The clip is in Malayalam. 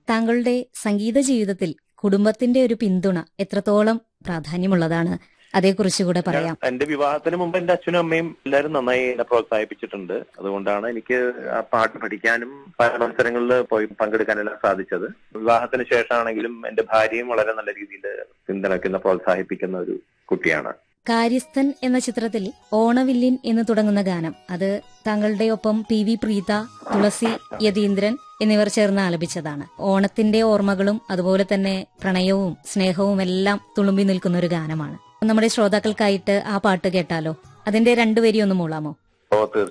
താങ്കളുടെ സംഗീത ജീവിതത്തിൽ കുടുംബത്തിന്റെ ഒരു പിന്തുണ എത്രത്തോളം പ്രാധാന്യമുള്ളതാണ് അതേക്കുറിച്ച് കൂടെ പറയാം എന്റെ വിവാഹത്തിന് മുമ്പ് എന്റെ അച്ഛനും അമ്മയും എല്ലാവരും നന്നായി എന്നെ പ്രോത്സാഹിപ്പിച്ചിട്ടുണ്ട് അതുകൊണ്ടാണ് എനിക്ക് ആ പാട്ട് പഠിക്കാനും പല മത്സരങ്ങളിൽ പോയി പങ്കെടുക്കാനെല്ലാം സാധിച്ചത് വിവാഹത്തിന് ശേഷമാണെങ്കിലും എന്റെ ഭാര്യയും വളരെ നല്ല രീതിയിൽ പിന്തുണയ്ക്കുന്ന പ്രോത്സാഹിപ്പിക്കുന്ന ഒരു കുട്ടിയാണ് കാര്യസ്ഥൻ എന്ന ചിത്രത്തിൽ ഓണവില്ലിൻ എന്ന് തുടങ്ങുന്ന ഗാനം അത് താങ്കളുടെ ഒപ്പം പി വി പ്രീത തുളസി യതീന്ദ്രൻ എന്നിവർ ചേർന്ന് ആലപിച്ചതാണ് ഓണത്തിന്റെ ഓർമ്മകളും അതുപോലെ തന്നെ പ്രണയവും സ്നേഹവും എല്ലാം തുളുമ്പി നിൽക്കുന്ന ഒരു ഗാനമാണ് നമ്മുടെ ശ്രോതാക്കൾക്കായിട്ട് ആ പാട്ട് കേട്ടാലോ അതിന്റെ രണ്ടുപേരി ഒന്ന് മൂളാമോ ഓ തീർച്ചയായും